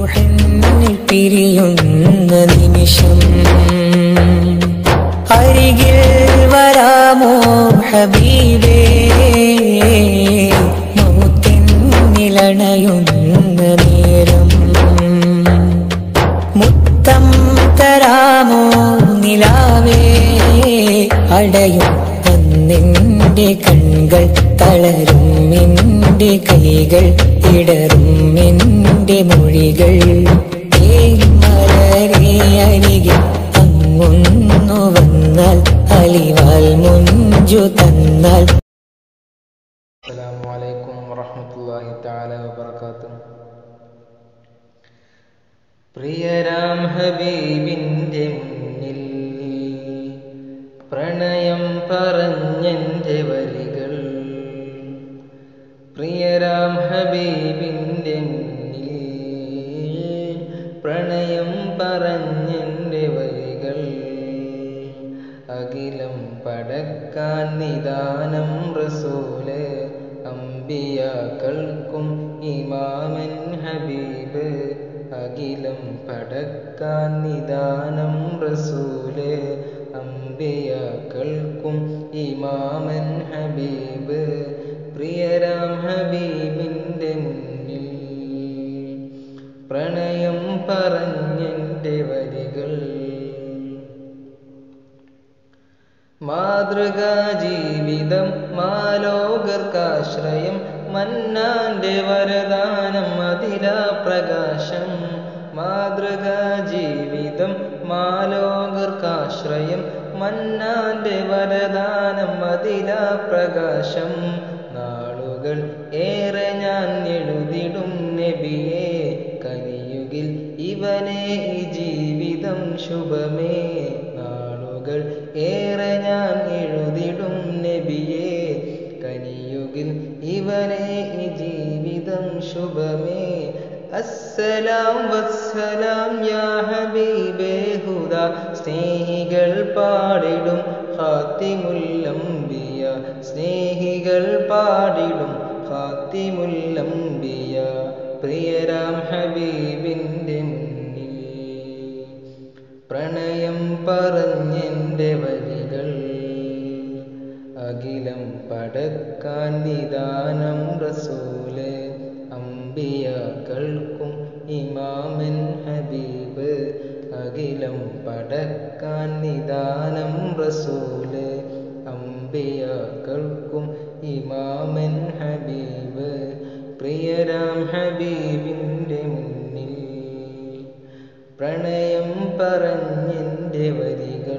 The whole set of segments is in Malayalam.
റൂഹെന്നിൽ പിരിയുന്ന നിമിഷം അരികിൽ വരാമോ ഹബീബേ മൗത്തിനിലണയുന്ന നേരം മുത്തം തരാമോ നിലാവേ അടയും അന്നിൻ്റെ കൺകൾ തളരും എൻ്റെ കൈകൾ ഇടറും എൻ്റെ മൊഴികൾ മലരെ അരികിൽ അങ്ങൊന്നു വന്നാൽ അലിവാൽ മുഞ്ചു തന്നാൽ السلام عليكم ورحمة الله تعالى وبركاته പ്രിയരാം ഹബീബിൻ്റെ മുന്നിൽ പ്രണയം പറഞ്ഞെൻ്റെ വരികൾ പ്രിയരാം ഹബീബിൻ്റെ മുന്നിൽ പ്രണയം പറഞ്ഞെൻ്റെ വരികൾ അഖിലം പടക്കാൻ നിദാനം റസൂല് അമ്പിയാക്കൾക്കും ഇമാമൻ ഹബീബ് അഖിലം പടക്കാൻ നിദാനം റസൂല് അമ്പിയാക്കൾക്കും ഇമാമൻ ഹബീബ് പ്രിയരാം ഹബീബിൻ്റെ മുന്നിൽ പ്രണയം പറഞ്ഞെൻ്റെ വരികൾ മാതൃകാ ജീവിതം മാലോകർക്കാശ്രയം മന്നാന്റെ വരദാനം അതിലാ പ്രകാശം മാതൃകാ ജീവിതം മാലോകർക്കാശ്രയം മന്നാന്റെ വരദാനം അതിലാ പ്രകാശം നാളുകൾ ഏറെ ഞാൻ എഴുതിടും നബിയെ കനിയുകിൽ ഇവനെ ഈ ജീവിതം ശുഭമേ നാളുകൾ ഏറെ ഞാൻ എഴുതിടും നബിയെ കനിയുകിൽ ഇവനെ ഈ ജീവിതം ശുഭമേ അസ്സലാം വസ്സലാം യാ ഹബീബേ ഹുദ സ്നേഹികൾ പാടിടും ഖാത്തിമുല്ലംബിയ സ്നേഹികൾ പാടിടും ഖാത്തിമുല്ലംബിയ പ്രിയരാം ഹബീബിൻ്റെ മുന്നിൽ പ്രണയം പറഞ്ഞെൻ്റെ വരികൾ അഖിലം പടക്കാൻ നിദാനം റസൂല് അമ്പിയാക്കൾക്കും ഇമാമൻ ഹബീബ് അഖിലം പടക്കാൻ നിദാനം റസൂല് അമ്പിയാക്കൾക്കും ഇമാമൻ ഹബീബ് പ്രിയരാം ഹബീബിൻ്റെ മുന്നിൽ പ്രണയം പറഞ്ഞെൻ്റെ വരികൾ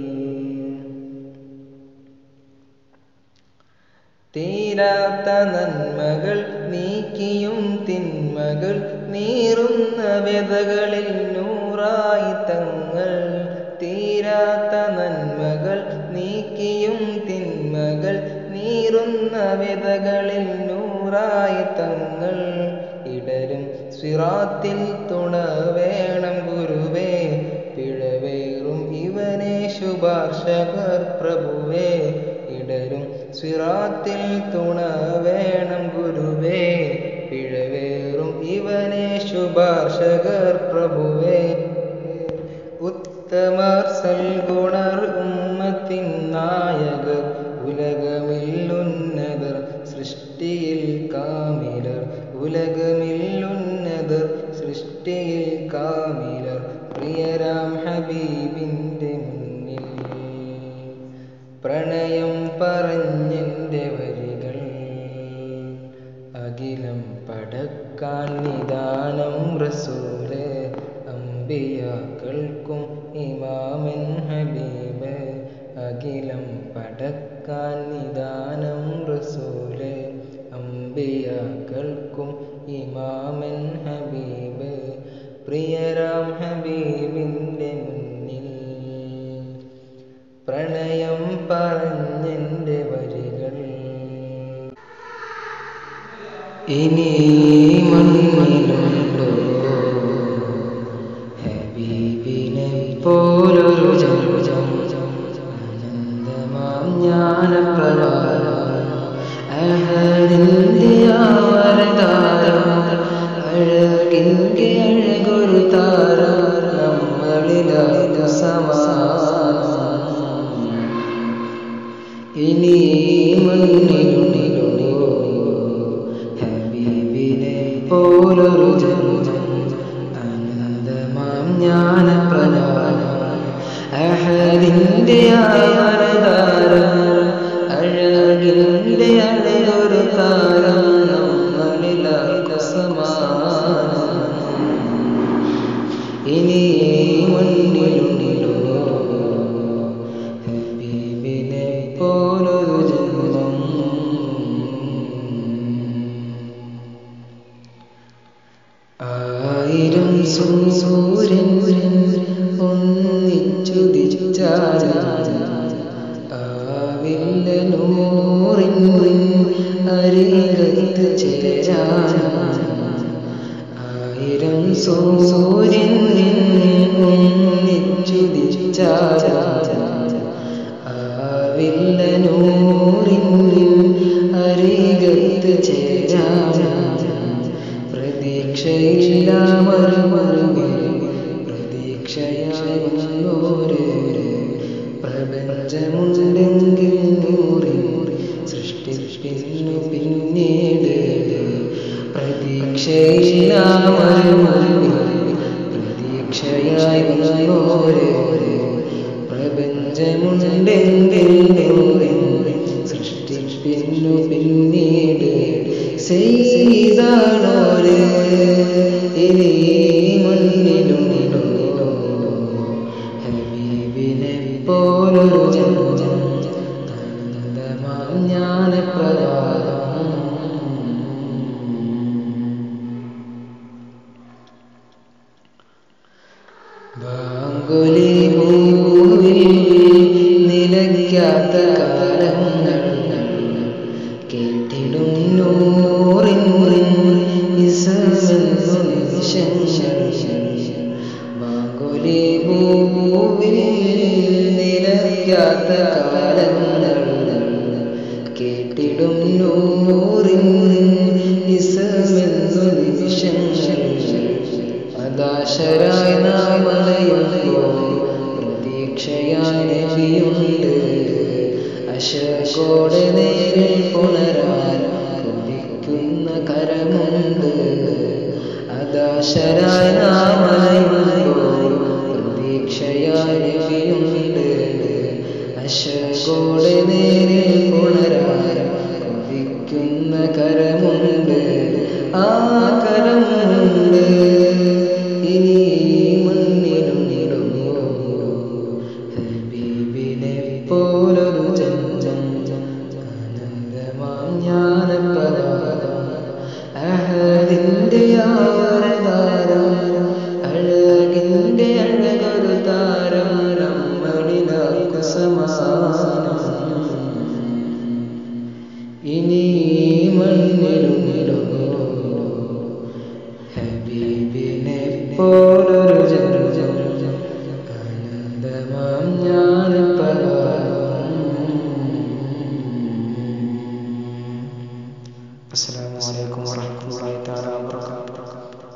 തീരാത്ത നന്മകൾ നീക്കിയും തിന്മകൾ നീറുന്ന വ്യതകളിൽ നൂറായി തങ്ങൾ തീരാത്ത നന്മകൾ നീക്കിയും തിന്മകൾ നീറുന്ന വ്യതകളിൽ നൂറായി തങ്ങൾ ഇടരും സ്വിറാത്തിൽ തുണ വേണം ഗുരുവേ പിഴവേറും ഇവനെ ശുപാർശകർ പ്രഭുവേ ഇടരും സ്വിറാത്തിൽ തുണ വേണം ഗുരുവേ പിഴവേറും ഇവനെ ശുപാർശകർ പ്രഭുവേ ഉത്തമർ സൽഗുണർ ഉമ്മത്തിൻ നായകർ ഉലകമിൽ ഉന്നതർ സൃഷ്ടിയിൽ കാമിലർ ഉലകമിൽ ഉന്നതർ സൃഷ്ടിയിൽ കാമിലർ പ്രിയരാം ഹബീബിൻ്റെ മുന്നിൽ പ്രണയം പറഞ്ഞെൻ്റെ വരികൾ അഖിലം പടക്കാൻ നിദാനം റസൂല് അമ്പിയാക്കൾക്കും ഇമാമൻ ഹബീബ് അഖിലം പടക്കാൻ നിദാനം റസൂല് അമ്പിയാക്കൾക്കും ഇമാമൻ ഹബീബ് പ്രിയരാം ഹബീബിൻ്റെ മുന്നിൽ പ്രണയം പറഞ്ഞെൻ്റെ വരികൾ ഇനി മണ്ണിലുണ്ടോ ഹബീബിനെ പോലൊരു ആനന്ദമാം ജ്ഞാനപ്രവാഹം അഹദിൻ്റെ ആ വരദാനം അഴകിൻ അഴകിൻ്റെ അഴകൊരു താരം നമ്മളിലാകു സമാനം ഇനി മണ്ണിലുണിലോ ഹബീബിനെ പോലൊരു ജന്മം ആനന്ദമാം ജ്ഞാനപ്രദാനം അഹദിൻ്റെ ആവരതാരം അഴകിൻ്റെ അഴകൊരു താരം നമ്മളിലാകു സമാനം ഇനി മണ്ണിലുണ്ടിലോ ഹബീബിനെ പോലൊരു ജന്മം ആയിരം സൂര്യൻ ഒന്നിച്ചുദിച്ചാൽ ആവില്ല നൂറിൻ അരികത്ത് ചേരാൻ ആയിരം സൂര്യൻ ഒന്നിച്ചുദിച്ചാൽ ആവില്ല നൂറിൻ അരികത്ത് ചേരാൻ പ്രതീക്ഷയില്ല മറുമറുകിൽ പ്രതീക്ഷയായി വന്നോര് പ്രപഞ്ചമുണ്ടെങ്കിൽ നൂറിൻ സൃഷ്ടിപ്പിന്നു പിന്നീട് പ്രതീക്ഷയില്ല മറുമറുകിൽ പ്രതീക്ഷയായി വന്നോര് പ്രപഞ്ചമുണ്ടെങ്കിൽ നൂറിൻ സൃഷ്ടിപ്പിന്നു പിന്നീട് ചെയ്താണോര് ഇനി മണ്ണിലുണ്ടിലോ ഹബീബിനെ പോലൊരു ജന്മം ആനന്ദമാം ജ്ഞാനപ്രദാനം ബാങ്കുലി ഭൂവിൽ നിലയ്ക്കാത്ത കാലങ്ങൾ കേട്ടിടും നൂറിൻ ഇസമെന്നു നിമിഷങ്ങൾ ബാങ്കുലി ഭൂവിൽ നിലയ്ക്കാത്ത കാലങ്ങൾ കേട്ടിടും നൂറിൻ ഇസമെന്നു നിമിഷങ്ങൾ അദാശരായി നാം അലയുമ്പോൾ പ്രതീക്ഷയായി നബിയുണ്ട് അശോകോടെ നേരിൽ പുണരാൻ കൊതിക്കുന്ന കരമുണ്ട് അദാശരായി നാം അലയുമ്പോൾ പ്രതീക്ഷയായി നബിയുണ്ട് അശോകോടെ നേരിൽ പുണരാൻ കൊതിക്കുന്ന കരമുണ്ട് ആ കരമുണ്ട് ഇനി മണ്ണിലുണ്ടിടുമോ ഹബീബിനെ പോലൊരു ജന്മം ആനന്ദമാം ജ്ഞാനപ്രദാനം അഹദിൻ്റെ ആവരതാരം അഴകിൻ്റെ അഴകൊരു താരം നമ്മളിലാക്കു സമാനം ഇനി മണ്ണിലുണ്ടിടുമോ ഹബീബിനെ പോലൊരു ജന്മം ആനന്ദമാം ജ്ഞാനപ്രദാനം അസ്സലാമു അലൈക്കും വറഹ്മത്തുള്ളാഹി തആല വബറകാതുഹു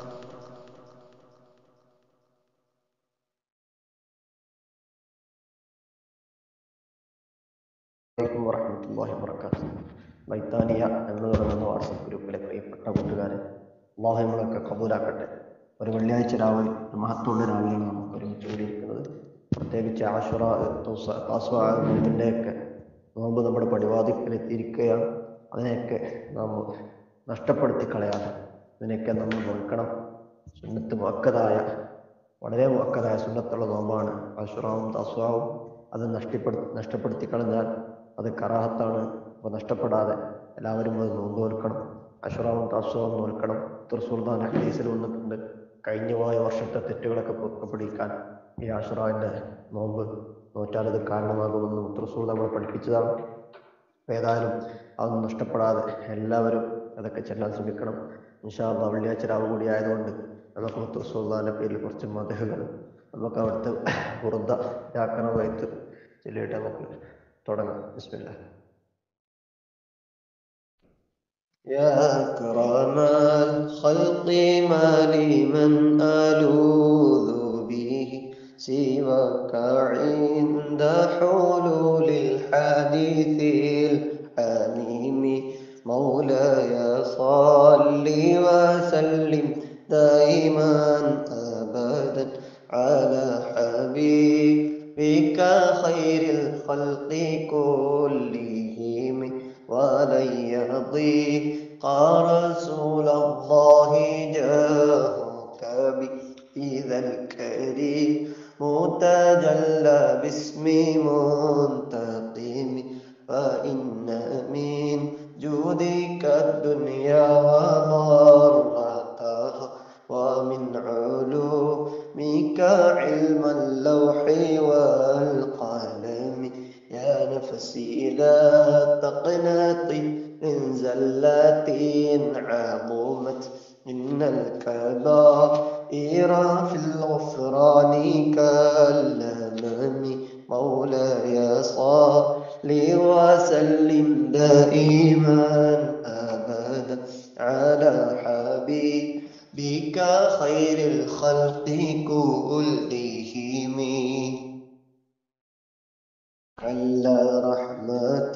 അലൈക്കും വറഹമത്തല്ലാഹി വബർക്കാത്തു വൈത്താനിയ എന്ന് തുടങ്ങുന്ന വാട്സപ്പ് ഗ്രൂപ്പിലെ പ്രിയപ്പെട്ട കൂട്ടുകാരെ അള്ളാഹു നമ്മളൊക്കെ കബൂലാക്കട്ടെ ഒരു വെള്ളിയാഴ്ച രാവിലെ ഒരു മഹത്വമുള്ള രാവിലെയാണ് നമുക്ക് ഒരുമിച്ച് കൂടിയിരിക്കുന്നത് പ്രത്യേകിച്ച് ആഷുറ താസ്വാദിൻ്റെയൊക്കെ നോമ്പ് നമ്മുടെ പടിവാതിക്കൽ എത്തിയിരിക്കുകയാണ് അതിനെയൊക്കെ നാം നഷ്ടപ്പെടുത്തി കളയാതെ ഇതിനെയൊക്കെ നമ്മൾ നോക്കണം സുന്നത്ത് മുക്കതായ വളരെ മുക്കതായ സുന്നത്തുള്ള നോമ്പാണ് ആഷുറാവും തസ്വാവും അത് നഷ്ടപ്പെടു നഷ്ടപ്പെടുത്തി കളഞ്ഞാൽ അത് കറാഹത്താണ് അപ്പോൾ നഷ്ടപ്പെടാതെ എല്ലാവരും അത് നോമ്പ് നോൽക്കണം അഷുറാവും തസ്വാവും നോൽക്കണം തൃസുൽത്താൻ ഹദീസിൽ വന്നിട്ടുണ്ട് കഴിഞ്ഞു പോയ വർഷത്തെ തെറ്റുകളൊക്കെ പൊക്കപ്പിടിക്കാൻ ഈ ആഷുറാവിൻ്റെ നോമ്പ് നോറ്റാൽ അത് കാരണമാകുമെന്ന് തൃസൂർ നമ്മളെ പഠിപ്പിച്ചതാണ് അപ്പോൾ ഏതായാലും അതൊന്നും നഷ്ടപ്പെടാതെ എല്ലാവരും അതൊക്കെ ചെല്ലാൻ ശ്രമിക്കണം ഇൻഷാല്ല വെള്ളിയാഴ്ച രാവ് കൂടി ആയതുകൊണ്ട് നമുക്ക് മുത്തുസുൽത്താൻ്റെ പേരിൽ കുറച്ച് മതഹുകൾ നമുക്ക് അവിടുത്തെ വെറുത വ്യാക്കരണമായിട്ട് ചൊല്ലിയിട്ട് നമുക്ക് തുടങ്ങാം ബിസ്മില്ല يا أكرم الخلق ما لي من ألوذ به سواك عند حلول الحديث الحميم مولاي صل وسلم دائما أبدا على حبيبك خير الخلق كلهم ولن يضيق رسول الله جاهك بإذا الكريم متجلى باسم منتقم فإن من جودك الدنيا وضرتها ومن علومك علم اللوح والقلم يا نفسي لا تقنطي من زلات عظمت إن الكبائر في الغفران كالأمم مولاي صل وسلم دائما أبدا على حبيبك خير الخلق كلهم على رحمة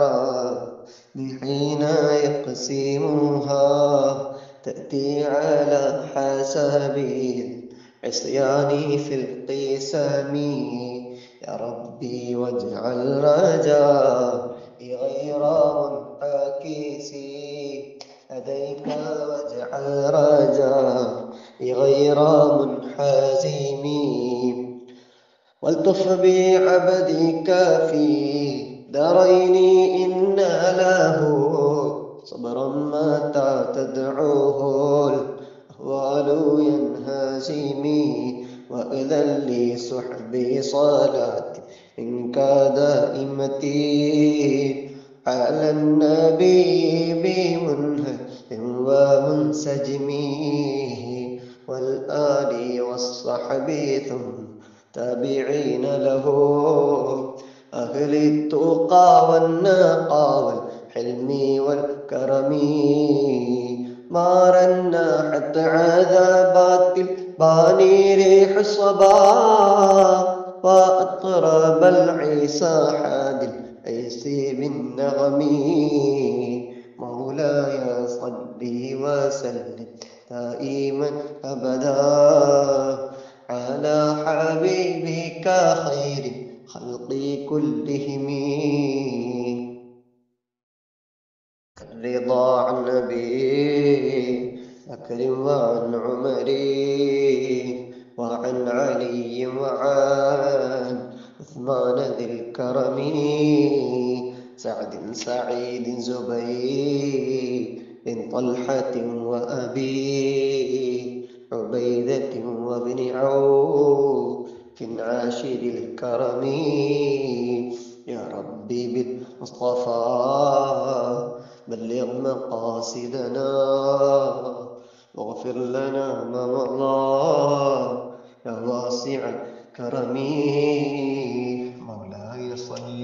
حين يقسمها تأتي على حسب العصيان في القسم يا ربي واجعل رجائي غير منعكس لديك واجعل رجائي غير منحزم والطف بعبدك في دارين إن له صبرا متى تدعوه الأهوال ينهزمي وإذا لي صحبي صلاتي إن كدائمتي على النبي بمنهج ومنسجم والآل والصحب ثم تابعين له أهل التقى والنقى والحلم والكرم ما رنا حتى عذابات الباني ريح الصبا وأطرب العيسى حاد العيس بالنغم مولاي صل وسلم دائما أبدا على حبيبك خير خلق كلهم الرضا عن نبي بكر وعن عمر وعن علي وعن عثمان ذي الكرم سعد سعيد زبير بن طلحة وأبي عبيدة وابن عوف عاشر الكرم يا ربي بالمصطفى بلغ مقاصدنا واغفر لنا ما مضى يا واسع الكرم مولاي صل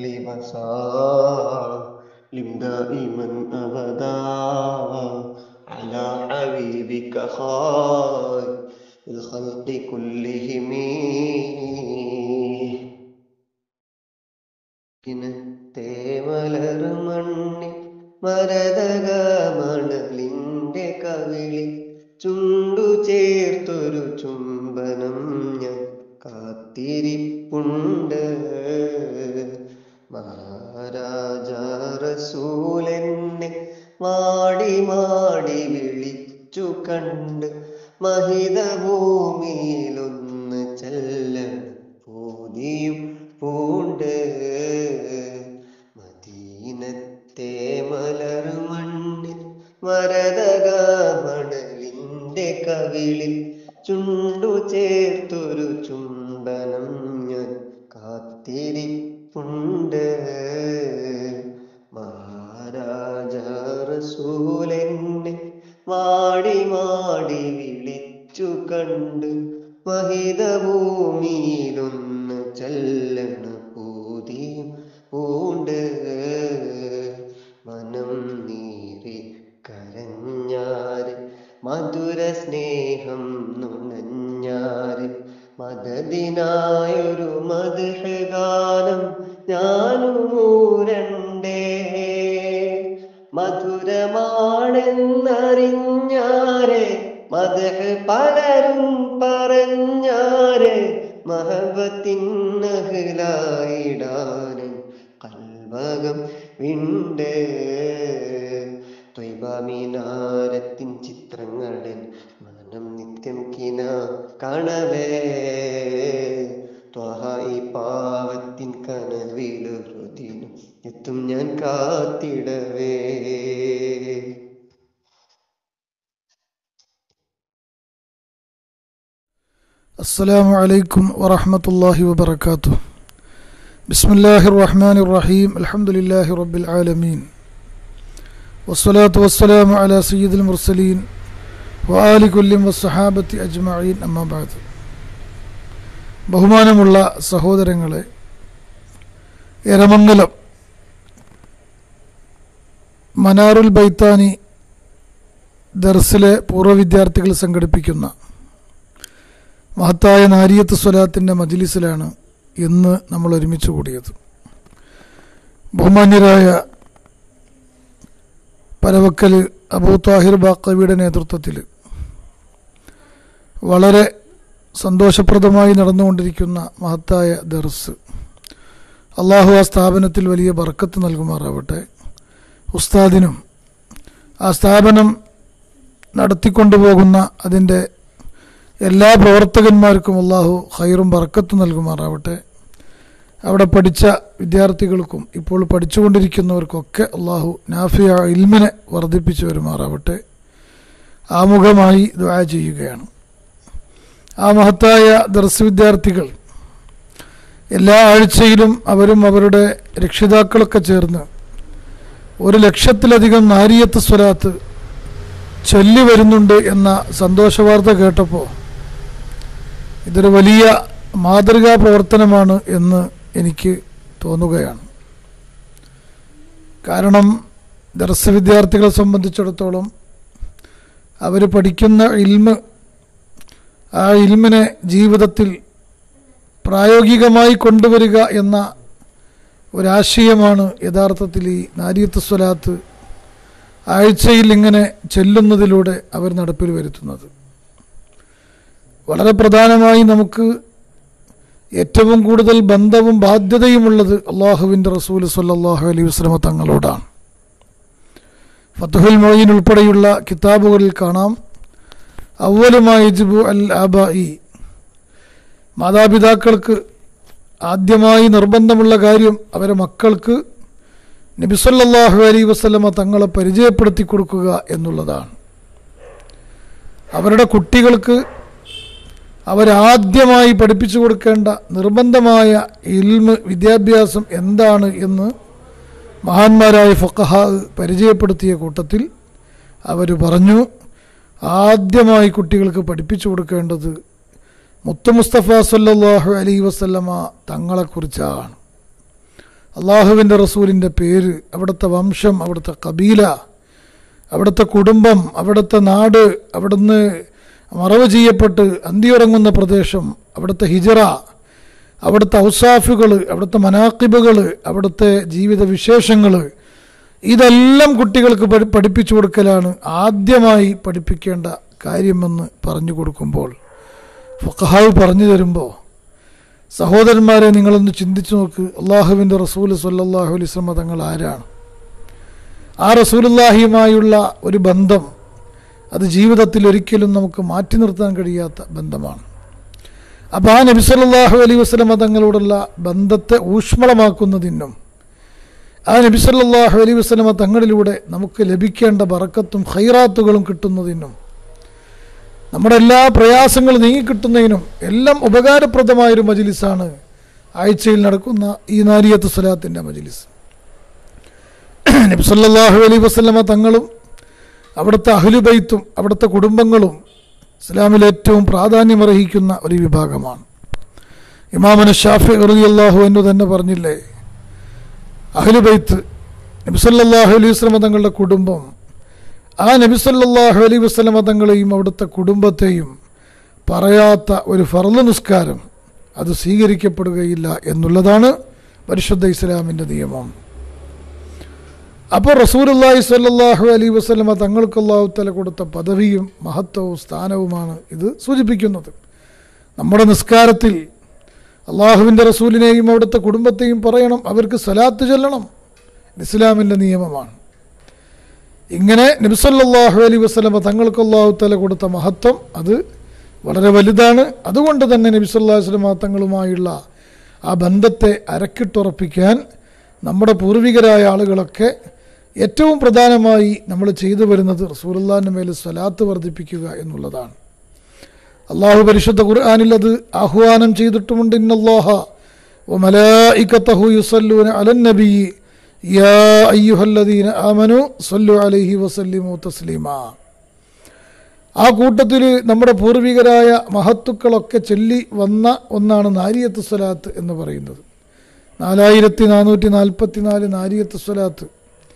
وسلم دائما ابدا على حبيبك خير الخلق كلهم ഇനത്തെ മലർ മണ്ണി മരതക മണലിന്റെ കവിളി ചുണ്ടു ചേർത്തൊരു ചുംബനം ഞാൻ കാത്തിരിപ്പുണ്ട് മഹാരാജ റസൂലെന്നെ മാടി മാടി വിളിച്ചു കണ്ട് മഹിത ഭൂമിയിലൊന്ന് ചെല്ലൻ പൂതിയും പൂണ്ട് മദീനത്തെ മലർ മണ്ണിൽ മരതക മണലിന്റെ കവിളിൽ ചുണ്ടു ചേർത്തൊരു ചുംബനം ഞാൻ കാത്തിരിപ്പുണ്ട് മഹാരാജ റസൂലെന്നെ മാടി മാടി വിളിച്ചു കണ്ട് മഹിത ഭൂമിയിലൊന്ന് ചെല്ലണ പൂതിയും പൂണ്ട് മനം നീറി കര മദദിനായൊരു മദ്ഹ് ഗാനം ഞാനും മൂരണ്ടേ മധുരമാണെന്നറിഞ്ഞാരെ മദ്ഹ് പലരും പറഞ്ഞാരെ മഹബത്തിനഹ്ലായിടാനും കൽവകം വിണ്ട് ത്വൈബാമിനാരത്തിൻ ചിത്രങ്ങളിൽ മനം നിത്യം കിന കാണവേ ത്വഹ ഈ പാവത്തിൻ കനവിലൊരുദിനം എത്തും ഞാൻ കാത്തിടവേ السلام عليكم ورحمة الله وبركاته بسم الله الرحمن الرحيم الحمد لله رب العالمين والصلاة والسلام على سيد المرسلين وآل كل والصحابة أجمعين أما بعد ബഹുമാനമുള്ള സഹോദരങ്ങളെ എരമംഗലം മനാറുൽ ബൈത്താനി ദർസിലെ പൂർവ്വ വിദ്യാർത്ഥികൾ സംഘടിപ്പിക്കുന്ന മഹത്തായ നാരിയത്ത് സ്വലാത്തിൻ്റെ മജിലിസിലാണ് ഇന്ന് നമ്മൾ ഒരുമിച്ച് കൂടിയത് ബഹുമാന്യരായ പരവക്കൽ അബൂ താഹിർ ബാക്കവിയുടെ നേതൃത്വത്തിൽ വളരെ സന്തോഷപ്രദമായി നടന്നുകൊണ്ടിരിക്കുന്ന മഹത്തായ ദർസ് അള്ളാഹു ആ സ്ഥാപനത്തിൽ വലിയ ബർക്കത്ത് നൽകുമാറാവട്ടെ ഉസ്താദിനും ആ സ്ഥാപനം നടത്തിക്കൊണ്ടുപോകുന്ന അതിൻ്റെ എല്ലാ പ്രവർത്തകന്മാർക്കും അള്ളാഹു ഹൈറും ബർക്കത്തും നൽകുമാറാവട്ടെ അവിടെ പഠിച്ച വിദ്യാർത്ഥികൾക്കും ഇപ്പോൾ പഠിച്ചുകൊണ്ടിരിക്കുന്നവർക്കൊക്കെ അള്ളാഹു നാഫിയ ഇൽമിനെ വർദ്ധിപ്പിച്ചു വരുമാറാവട്ടെ ആമുഖമായി ദ്വാ ചെയ്യുകയാണ് ആ മഹത്തായ ദർസ് വിദ്യാർത്ഥികൾ എല്ലാ ആഴ്ചയിലും അവരും അവരുടെ രക്ഷിതാക്കളൊക്കെ ചേർന്ന് ഒരു ലക്ഷത്തിലധികം നാരിയത്ത് സ്വലാത്ത് ചൊല്ലി വരുന്നുണ്ട് എന്ന സന്തോഷവാർത്ത കേട്ടപ്പോൾ ഇതൊരു വലിയ മാതൃകാ പ്രവർത്തനമാണ് എന്ന് എനിക്ക് തോന്നുകയാണ് കാരണം ദർശ വിദ്യാർത്ഥികളെ സംബന്ധിച്ചിടത്തോളം അവർ പഠിക്കുന്ന ഇൽമ് ആ ഇൽമിനെ ജീവിതത്തിൽ പ്രായോഗികമായി കൊണ്ടുവരിക എന്ന ഒരാശയമാണ് യഥാർത്ഥത്തിൽ ഈ നാരിയത്ത് സ്വലാത്ത് ആഴ്ചയിൽ ഇങ്ങനെ ചെല്ലുന്നതിലൂടെ അവർ നടപ്പിൽ വരുത്തുന്നത് വളരെ പ്രധാനമായി നമുക്ക് ഏറ്റവും കൂടുതൽ ബന്ധവും ബാധ്യതയുമുള്ളത് അള്ളാഹുവിൻ്റെ റസൂൽ സല്ലാഹു അലൈഹി വസ്ലമ തങ്ങളോടാണ് ഫത്തുഹുൽ മൊയ്യൻ ഉൾപ്പെടെയുള്ള കിതാബുകളിൽ കാണാം അവലുമായി ജിബു അൽ ആബായി മാതാപിതാക്കൾക്ക് ആദ്യമായി നിർബന്ധമുള്ള കാര്യം അവരെ മക്കൾക്ക് നബിസല്ലാഹു അലൈ വസ്ലമ തങ്ങളെ പരിചയപ്പെടുത്തി കൊടുക്കുക എന്നുള്ളതാണ് അവരുടെ കുട്ടികൾക്ക് അവരാദ്യമായി പഠിപ്പിച്ചു കൊടുക്കേണ്ട നിർബന്ധമായ ഇൽമ് വിദ്യാഭ്യാസം എന്താണ് എന്ന് മഹാന്മാരായ ഫക്കഹ പരിചയപ്പെടുത്തിയ കൂട്ടത്തിൽ അവർ പറഞ്ഞു ആദ്യമായി കുട്ടികൾക്ക് പഠിപ്പിച്ചു കൊടുക്കേണ്ടത് മുത്തു മുസ്തഫ സല്ലാഹു അലൈ വസല്ലമ തങ്ങളെക്കുറിച്ചാണ് അള്ളാഹുവിൻ്റെ റസൂലിൻ്റെ പേര് അവിടുത്തെ വംശം അവിടുത്തെ കബീല അവിടുത്തെ കുടുംബം അവിടുത്തെ നാട് അവിടുന്ന് മറവ് ചെയ്യപ്പെട്ട് അന്തിയുറങ്ങുന്ന പ്രദേശം അവിടുത്തെ ഹിജറ അവിടുത്തെ ഔസാഫുകൾ അവിടുത്തെ മനാക്കിബുകൾ അവിടുത്തെ ജീവിത വിശേഷങ്ങൾ ഇതെല്ലാം കുട്ടികൾക്ക് പഠി പഠിപ്പിച്ചു കൊടുക്കലാണ് ആദ്യമായി പഠിപ്പിക്കേണ്ട കാര്യമെന്ന് പറഞ്ഞു കൊടുക്കുമ്പോൾ ഫക്കഹാവ് പറഞ്ഞു തരുമ്പോൾ സഹോദരന്മാരെ നിങ്ങളൊന്ന് ചിന്തിച്ചു നോക്ക് അള്ളാഹുവിൻ്റെ റസൂൽ സല്ലാഹു അലൈസ്മ തങ്ങൾ ആരാണ് ആ റസൂലുല്ലാഹിയുമായുള്ള ഒരു ബന്ധം അത് ജീവിതത്തിൽ ഒരിക്കലും നമുക്ക് മാറ്റി നിർത്താൻ കഴിയാത്ത ബന്ധമാണ് അപ്പോൾ ആ നബി സല്ലാഹു അലൈഹി വസ്ലമ തങ്ങളോടുള്ള ബന്ധത്തെ ഊഷ്മളമാക്കുന്നതിനും ആ നബി സല്ലാഹു അലൈഹി വസ്ലമ തങ്ങളിലൂടെ നമുക്ക് ലഭിക്കേണ്ട ബറക്കത്തും ഹൈറാത്തുകളും കിട്ടുന്നതിനും നമ്മുടെ എല്ലാ പ്രയാസങ്ങളും നീങ്ങിക്കിട്ടുന്നതിനും എല്ലാം ഉപകാരപ്രദമായൊരു മജിലിസാണ് ആഴ്ചയിൽ നടക്കുന്ന ഈ നാരിയത്ത് സ്വലാത്തിൻ്റെ മജിലിസ് നബ്സല്ലാഹു അലൈ വസ്ലമ തങ്ങളും അവിടുത്തെ അഹ്ലുബൈത്തും അവിടുത്തെ കുടുംബങ്ങളും ഇസ്ലാമിൽ ഏറ്റവും പ്രാധാന്യമർഹിക്കുന്ന ഒരു വിഭാഗമാണ് ഇമാമന ഷാഫി അറുതി അള്ളാഹു എന്ന് തന്നെ പറഞ്ഞില്ലേ അഹ്ലുബൈത്ത് നബിസല്ലാഹു അലൈഹി വസ്ലമ തങ്ങളുടെ കുടുംബം ആ നബിസല്ലാഹു അലൈഹി വസ്ലമ തങ്ങളെയും അവിടുത്തെ കുടുംബത്തെയും പറയാത്ത ഒരു ഫർള് നിസ്കാരം അത് സ്വീകരിക്കപ്പെടുകയില്ല എന്നുള്ളതാണ് പരിശുദ്ധ ഇസ്ലാമിൻ്റെ നിയമം അപ്പോൾ റസൂലുള്ളാഹി സ്വല്ലല്ലാഹു അലൈഹി വസല്ലമ തങ്ങൾക്ക് അല്ലാഹു തല കൊടുത്ത പദവിയും മഹത്വവും സ്ഥാനവുമാണ് ഇത് സൂചിപ്പിക്കുന്നത് നമ്മുടെ നിസ്കാരത്തിൽ അള്ളാഹുവിൻ്റെ റസൂലിനെയും അവിടുത്തെ കുടുംബത്തെയും പറയണം അവർക്ക് സലാത്ത് ചൊല്ലണം ഇസ്ലാമിൻ്റെ നിയമമാണ് ഇങ്ങനെ നബിസല്ലാഹു അലൈഹി വസ്ലമ തങ്ങൾക്ക് അള്ളാഹു തല കൊടുത്ത മഹത്വം അത് വളരെ വലുതാണ് അതുകൊണ്ട് തന്നെ നബി സല്ലല്ലാഹു അലൈഹി വസല്ലമ തങ്ങളുമായുള്ള ആ ബന്ധത്തെ അരക്കിട്ടുറപ്പിക്കാൻ നമ്മുടെ പൂർവികരായ ആളുകളൊക്കെ ഏറ്റവും പ്രധാനമായി നമ്മൾ ചെയ്തു വരുന്നത് റസൂലുള്ളാഹിൻ്റെ മേൽ സ്വലാത്ത് വർദ്ധിപ്പിക്കുക എന്നുള്ളതാണ് അള്ളാഹു പരിശുദ്ധ ഖുർആാനിൽ അത് ആഹ്വാനം ചെയ്തിട്ടുമുണ്ട് ഇന്നല്ലാഹ വമലായികത്തഹു യുസല്ലൂന അലൻ നബി യാ അയ്യുഹല്ലദീന ആമനു സല്ലു അലൈഹി വസല്ലിമു തസ്ലീമാ ആ കൂട്ടത്തിൽ നമ്മുടെ പൂർവികരായ മഹത്തുക്കളൊക്കെ ചൊല്ലി വന്ന ഒന്നാണ് നാരിയത്ത് സ്വലാത്ത് എന്ന് പറയുന്നത് നാലായിരത്തി നാനൂറ്റി നാൽപ്പത്തി നാല് നാരിയത്ത് സ്വലാത്ത്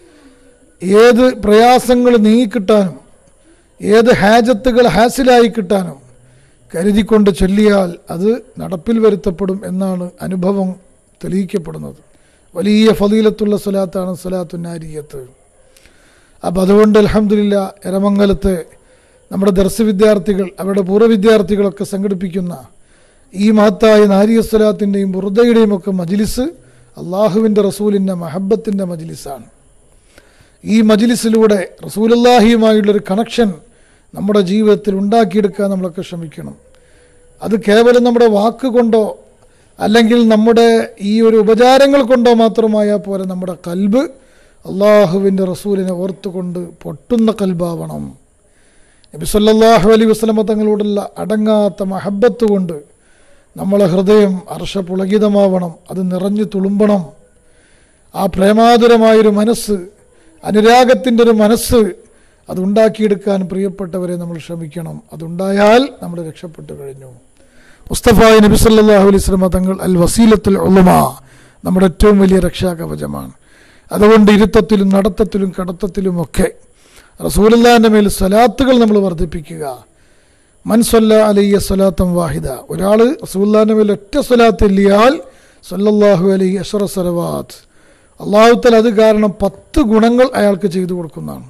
ഏത് പ്രയാസങ്ങൾ നീങ്ങിക്കിട്ടാനും ഏത് ഹാജത്തുകൾ ഹാസിലായി കിട്ടാനും കരുതിക്കൊണ്ട് ചൊല്ലിയാൽ അത് നടപ്പിൽ വരുത്തപ്പെടും എന്നാണ് അനുഭവം തെളിയിക്കപ്പെടുന്നത് വലിയ ഫതീലത്തുള്ള സ്വലാത്താണ് സ്വലാത്തു നാരിയത്ത് അപ്പം അതുകൊണ്ട് അലഹമില്ല എരമംഗലത്തെ നമ്മുടെ ദർശ വിദ്യാർത്ഥികൾ അവരുടെ പൂർവ്വ വിദ്യാർത്ഥികളൊക്കെ സംഘടിപ്പിക്കുന്ന ഈ മഹത്തായ നാരിയസ്വലാത്തിൻ്റെയും ബുറുദയുടെയും ഒക്കെ മജിലിസ് അള്ളാഹുവിൻ്റെ റസൂലിൻ്റെ മഹബത്തിൻ്റെ മജിലിസാണ് ഈ മജിലിസിലൂടെ റസൂലുല്ലാഹിയുമായുള്ളൊരു കണക്ഷൻ നമ്മുടെ ജീവിതത്തിൽ ഉണ്ടാക്കിയെടുക്കാൻ നമ്മളൊക്കെ ശ്രമിക്കണം അത് കേവലം നമ്മുടെ വാക്ക് കൊണ്ടോ അല്ലെങ്കിൽ നമ്മുടെ ഈ ഒരു ഉപചാരങ്ങൾ കൊണ്ടോ മാത്രമായാൽ പോലെ നമ്മുടെ കൽബ് അള്ളാഹുവിൻ്റെ റസൂലിനെ ഓർത്തുകൊണ്ട് പൊട്ടുന്ന കൽബാവണം നബി സല്ലല്ലാഹു അലൈഹി വസല്ലമ തങ്ങളോടുള്ള അടങ്ങാത്ത മഹബത്ത് കൊണ്ട് നമ്മളെ ഹൃദയം അർഷപുളകിതമാവണം അത് നിറഞ്ഞു തുളുമ്പണം ആ പ്രേമാതുരമായൊരു മനസ്സ് അനുരാഗത്തിൻ്റെ ഒരു മനസ്സ് അതുണ്ടാക്കിയെടുക്കാൻ പ്രിയപ്പെട്ടവരെ നമ്മൾ ശ്രമിക്കണം അതുണ്ടായാൽ നമ്മൾ രക്ഷപ്പെട്ടു കഴിഞ്ഞു മുസ്തഫായ നബി സല്ലല്ലാഹു അലൈഹി വസല്ലമ തങ്ങൾ അൽ വസീലത്തുൽ ഉളുമ നമ്മുടെ ഏറ്റവും വലിയ രക്ഷാകവചമാണ് അതുകൊണ്ട് ഇരുത്തത്തിലും നടത്തത്തിലും കടത്തത്തിലുമൊക്കെ റസൂലുള്ളാഹിൻ്റെ മേൽ സ്വലാത്തുകൾ നമ്മൾ വർദ്ധിപ്പിക്കുക മൻസൊല്ല അലയ്യ സ്വലാത്തം വാഹിദ ഒരാൾ റസൂലുള്ളാഹിൻ്റെ മേൽ ഒറ്റ സ്വലാത്ത് ഇല്ലിയാൽ സല്ലല്ലാഹു അലൈഹി അഷറ സലവാത്ത് അള്ളാഹുത്തൽ അത് കാരണം പത്ത് ഗുണങ്ങൾ അയാൾക്ക് ചെയ്തു കൊടുക്കുന്നതാണ്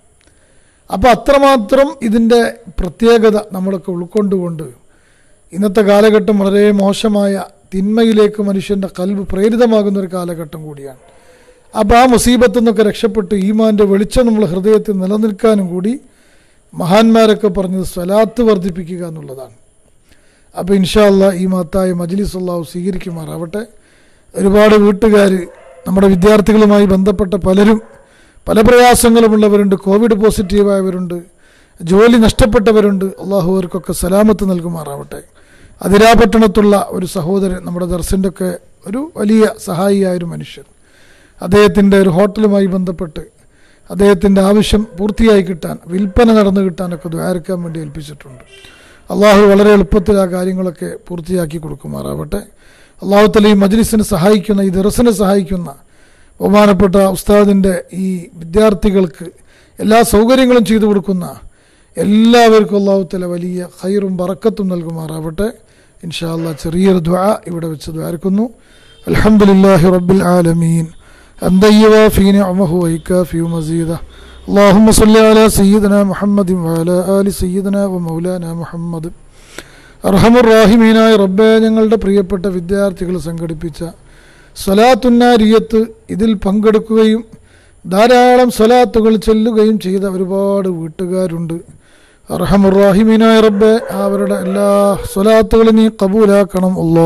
അപ്പോൾ അത്രമാത്രം ഇതിൻ്റെ പ്രത്യേകത നമ്മളൊക്കെ ഉൾക്കൊണ്ടുകൊണ്ട് ഇന്നത്തെ കാലഘട്ടം വളരെ മോശമായ തിന്മയിലേക്ക് മനുഷ്യൻ്റെ കൽവ് പ്രേരിതമാകുന്ന ഒരു കാലഘട്ടം കൂടിയാണ് അപ്പോൾ ആ മുസീബത്തിൽ നിന്നൊക്കെ രക്ഷപ്പെട്ട് ഈമാൻ്റെ വെളിച്ചം നമ്മൾ ഹൃദയത്തിൽ നിലനിൽക്കാനും കൂടി മഹാന്മാരൊക്കെ പറഞ്ഞത് സ്വലാത്ത് വർദ്ധിപ്പിക്കുക എന്നുള്ളതാണ് അപ്പോൾ ഇൻഷാല്ല ഈ മഹത്തായ മജ്ലിസ് അള്ളാഹു സ്വീകരിക്കുമാറാവട്ടെ ഒരുപാട് വീട്ടുകാർ നമ്മുടെ വിദ്യാർത്ഥികളുമായി ബന്ധപ്പെട്ട പലരും പല പ്രയാസങ്ങളുമുള്ളവരുണ്ട് കോവിഡ് പോസിറ്റീവായവരുണ്ട് ജോലി നഷ്ടപ്പെട്ടവരുണ്ട് അള്ളാഹു അവർക്കൊക്കെ സലാമത്ത് നൽകുമാറാവട്ടെ അതിരാപട്ടണത്തുള്ള ഒരു സഹോദരൻ നമ്മുടെ ദർശൻ്റെ ഒക്കെ ഒരു വലിയ സഹായിയായ ഒരു മനുഷ്യൻ അദ്ദേഹത്തിൻ്റെ ഒരു ഹോട്ടലുമായി ബന്ധപ്പെട്ട് അദ്ദേഹത്തിൻ്റെ ആവശ്യം പൂർത്തിയായി കിട്ടാൻ വിൽപ്പന നടന്നു കിട്ടാനൊക്കെ ദ്വാരക്കാൻ വേണ്ടി ഏൽപ്പിച്ചിട്ടുണ്ട് അള്ളാഹു വളരെ എളുപ്പത്തിൽ ആ കാര്യങ്ങളൊക്കെ പൂർത്തിയാക്കി കൊടുക്കുമാറാവട്ടെ അള്ളാഹു തല ഈ മജ്ലിസിനെ സഹായിക്കുന്ന ഈ ദർസിനെ സഹായിക്കുന്ന ബഹുമാനപ്പെട്ട ഉസ്താദിൻ്റെ ഈ വിദ്യാർത്ഥികൾക്ക് എല്ലാ സൗകര്യങ്ങളും ചെയ്തു കൊടുക്കുന്ന എല്ലാവർക്കും അള്ളാഹു തല വലിയ ഹൈറും ബറക്കത്തും നൽകുമാറാവട്ടെ ഇൻഷാ അള്ളാഹ് ചെറിയൊരു ദ്വാ ഇവിടെ വെച്ച് ദ്വാരക്കുന്നു അലഹമുല്ലാഹി റബ്ബിൽ ആലമീൻ أنت يوافي نعمه ويكافئ مزيده اللهم صل على سيدنا محمد وعلى آل سيدنا ومولانا محمد അർഹമുറാഹിമീനായ റബ്ബെ ഞങ്ങളുടെ പ്രിയപ്പെട്ട വിദ്യാർത്ഥികൾ സംഘടിപ്പിച്ച സ്വലാത്തുന്നാരിയത്ത് ഇതിൽ പങ്കെടുക്കുകയും ധാരാളം സ്വലാത്തുകൾ ചെല്ലുകയും ചെയ്ത ഒരുപാട് വീട്ടുകാരുണ്ട് അർഹമുറാഹിമീനായ റബ്ബെ അവരുടെ എല്ലാ സ്വലാത്തുകളും നീ കബൂലാക്കണം അല്ലോ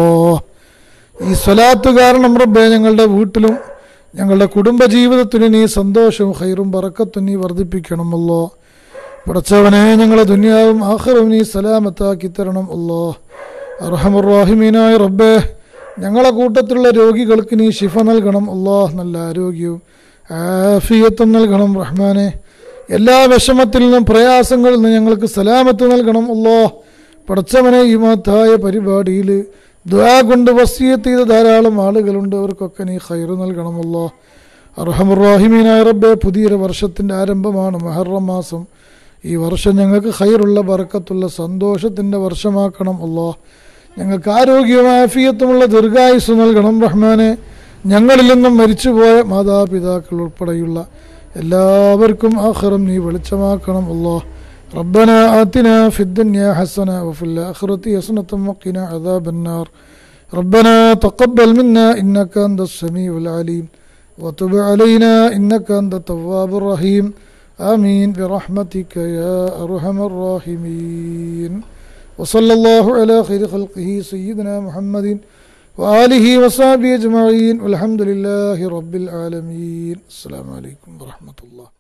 ഈ സ്വലാത്ത് കാരണം റബ്ബെ ഞങ്ങളുടെ വീട്ടിലും ഞങ്ങളുടെ കുടുംബജീവിതത്തിന് നീ സന്തോഷവും ഹൈറും പറക്കത്തും നീ വർദ്ധിപ്പിക്കണമല്ലോ പടച്ചവനെ ഞങ്ങളെ ദുനിയാവും ആഹ്റവും നീ സലാമത്താക്കി തരണം അല്ലോ അർഹമുറാഹിമീനായ റബ്ബേ ഞങ്ങളെ കൂട്ടത്തിലുള്ള രോഗികൾക്ക് നീ ശിഫ നൽകണം അല്ലോ നല്ല ആരോഗ്യവും ആഫിയത്തും നൽകണം റഹ്മാനെ എല്ലാ വിഷമത്തിൽ നിന്നും പ്രയാസങ്ങളിൽ നിന്നും ഞങ്ങൾക്ക് സലാമത്ത് നൽകണം അല്ലോ പടച്ചവനെ ഈ മഹത്തായ പരിപാടിയിൽ ദ്വാ കൊണ്ട് വസീയത്ത് ചെയ്ത ധാരാളം ആളുകളുണ്ട് അവർക്കൊക്കെ നീ ഹൈറ് നൽകണമല്ലോ അർഹമുറാഹിമീനായ റബ്ബെ പുതിയൊരു വർഷത്തിൻ്റെ ആരംഭമാണ് മെഹറം മാസം ഈ വർഷം ഞങ്ങൾക്ക് ഹൈറുള്ള ബർക്കത്തുള്ള സന്തോഷത്തിൻ്റെ വർഷമാക്കണം അല്ലാ ഞങ്ങൾക്ക് ആരോഗ്യവും ആഫിയത്തുമുള്ള ദീർഘായുസ് നൽകണം റഹ്മാനെ ഞങ്ങളിൽ നിന്നും മരിച്ചുപോയ മാതാപിതാക്കൾ ഉൾപ്പെടെയുള്ള എല്ലാവർക്കും ആഖിറം നീ വെളിച്ചമാക്കണം അല്ലാ ربنا آتنا في الدنيا حسنة وفي الآخرة حسنة وقنا عذاب النار ربنا تقبل منا إنك أنت السميع العليم وتب علينا إنك أنت التواب الرحيم آمين برحمتك يا أرحم الراحمين وصلى الله على خير خلقه سيدنا محمد وآله وصحبه أجمعين والحمد لله رب العالمين السلام عليكم ورحمة الله